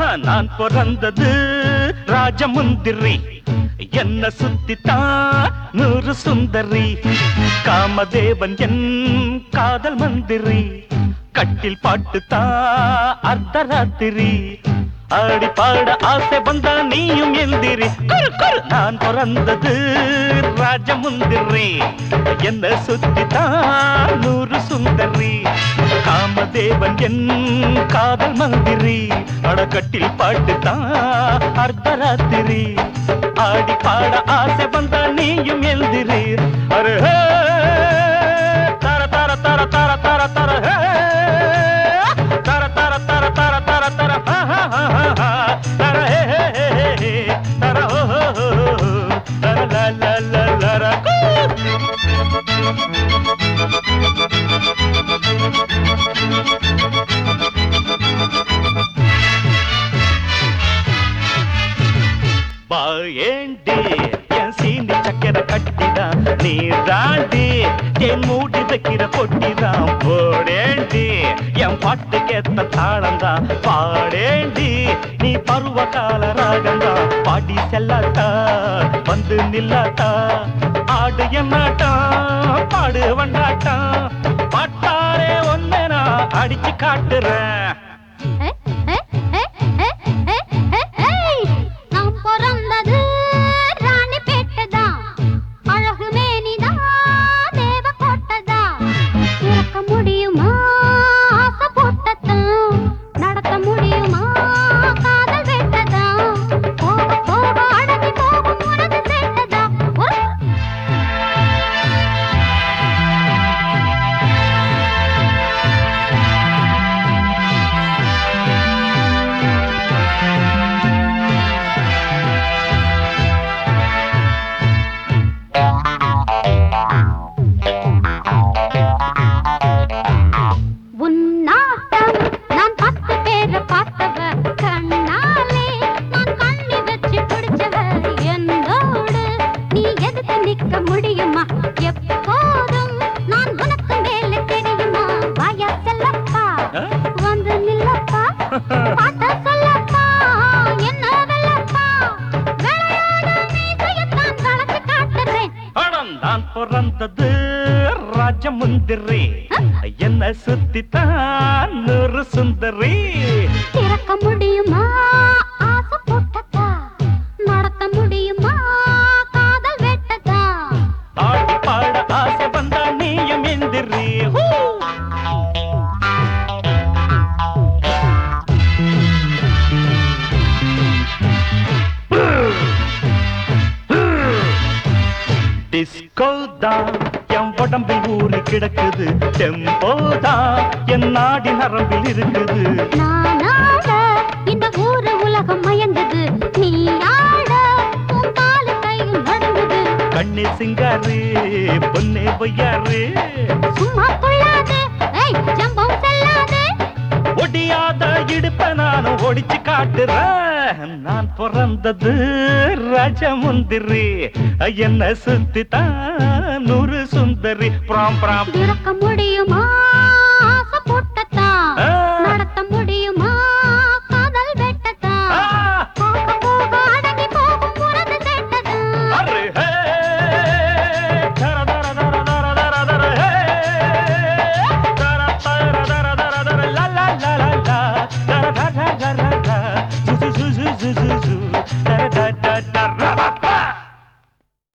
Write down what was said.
நான் பிறந்தது ராஜமுந்திரி என்ன சுத்தித்தான் நூறு சுந்தரி காமதேவன் என் காதல் மந்திரி கட்டில் பாட்டுத்தான் அர்த்தராத்திரி ஆடி பாட ஆசை வந்தா நீயும் எந்திரி குரு குரு நான் பிறந்தது ராஜமுந்திரி என்ன சுத்தித்தான் நூறு சுந்தரி காமதேவன் என் காதல் மந்திரி அடக்கட்டில் பாட்டுத்தான் அர்த்தராத்திரி ஆடி பாட ஆசை வந்தா நீயும் எந்திரி அரே ஹே, தர தர தர தர தர தர ஹே. தர தர தர தர தர தர ஹா, ஹா, ஹா, ஹா, ஹா. தர ஹே, ஹே, ஹே, ஹே, ஹே. தர ஹோ, ஹோ, ஹோ, ஹோ. தர லா, லா, லா, லா, ரா. கூ. பாயேண்டி என் சீனி சக்கரை கட்டிடா நீ ராண்டி என் மூடி வைக்கிற பொட்டிதான் போடேண்டி என் பாட்டுக்கேத்த தாளந்தான் பாடேண்டி நீ பருவ கால ராகந்தா பாடி செல்லாட்டா வந்து நில்லாட்டா ஆடு என்னாட்டா பாடு வண்டாட்டா பாட்டாரே ஒன்னு நான் அடிச்சு காட்டுறேன் நான் பிறந்தது ராணிப்பேட்டைதான். அழகு மேனிதான் தேவக்கோட்டைதான். இறக்க முடியுமா ஆசை போட்டதான். நடத்த முடியுமா காதல் வேட்டதான். போக போக அடங்கி போகும் உனது சேட்டதான். ஒரு உன்னாட்டம் நான் பத்து பேரை பார்த்தவ கண்ணாலே நான் கண்ணி வச்சு பிடிச்சவ என்னோடு நீ எதுக்கு நிக்க முடியுமா எப்போதும் நான் உனக்கு மேல தெரியுமா வாயா செல்லப்பா ஆ? வந்து நில்லப்பா பாட்ட சொல்லப்பா என்ன வெல்லப்பா விளையாட மீசையத்தான் வளர்த்து காட்டுறேன் படம் நான் பிறந்தது ராஜமுந்திரி என்ன சுத்தித்தான் நூறு சுந்தரி திறக்க முடியுமா ஆசை போட்டதா நடத்த முடியுமா காதல் வெட்டதா ஆடி பாட ஆசை வந்தா நீயும் எந்திரி ஹூ! டிஸ்கோ தான் என் உடம்பில் ஊறி கிடக்குது டெம்போ தான் என் நாடி நரம்பில் இருக்குது நானாட இந்த ஊரு உலகம் மயங்குது நீ ஆட உன் காலு கையில் நடுங்குது கண்ணே சிங்காரு பொன்னே பொய்யாரு சும்மா கொள்ளாதே ஏய் ஜம்பம் செல்லாதே ஒடியாத இடுப்ப நானும் ஒடிச்சு காட்டுறேன் நான் பிறந்தது ராஜமுந்திரி என்ன சுத்தி தான் நூறு சுந்தரி பிராம் பிராம் திறக்க முடியுமா